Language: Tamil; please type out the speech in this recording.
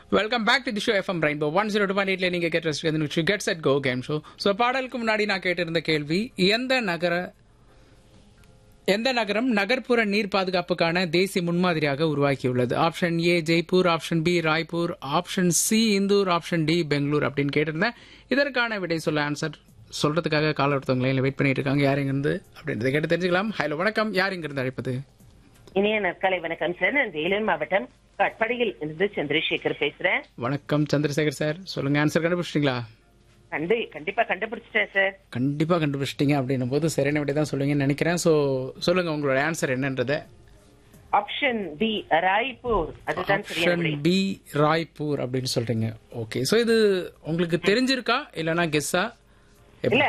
welcome back to the show FM rainbow one zero two point எயிட்ல நீங்க கேட்டு get set go game show so பாடலுக்கு முன்னாடி நான் கேட்டிருந்த கேள்வி எந்த நகர எந்த நகரம் நகர்ப்புற நீர் பாதுகாப்புக்கான தேசிய முன்மாதிரியாக உருவாக்கியுள்ளது option A Jaipur option B Raipur option C Indore option D Bangalore அப்படின்னு கேட்டிருந்தேன் இதற்கான விடை சொல்ல ஆன்சர் சொல்றதுக்காக கால ஒருத்தவங்க வெயிட் பண்ணிட்டு இருக்காங்க யார் இங்கிருந்து அப்படின்றத கேட்டு தெரிஞ்சுக்கலாம் ஹலோ வணக்கம் யார் இங்கிருந்து அழைப்பது இனிய நற்காலை வணக்கம் சார் நான் வேலூர் மாவட்டம் கட்படியில் இருந்து சந்திரசேகர் பேசுறேன் வணக்கம் சந்திரசேகர் சார் சொல்லுங்க ஆன்சர் கண்டுபிடிச்சிட்டீங்களா கண்டு கண்டிப்பா கண்டுபிடிச்சிட்டேன் சார் கண்டிப்பா கண்டுபிடிச்சிட்டீங்க அப்படின்னும் போது சரியான விடை தான் சொல்லுவீங்கன்னு நினைக்கிறேன் ஸோ சொல்லுங்க உங்களோட ஆன்சர் என்னன்றத ஆப்ஷன் பி ராய்ப்பூர் அதுதான் சரியான ஆப்ஷன் விடை பி ராய்ப்பூர் அப்படின்னு சொல்றீங்க ஓகே ஸோ இது உங்களுக்கு தெரிஞ்சிருக்கா இல்லைன்னா கெஸ்ஸா இல்ல